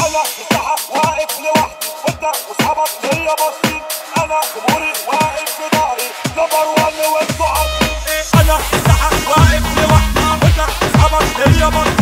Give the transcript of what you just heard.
انا الساحه واقف لوحدي وانت واصحابك ليا باصين انا جمهوري واقف في ظهري نمبر 1 وانتوا عارفين انا الساحه واقف لوحدي وانت واصحابك ليا باصين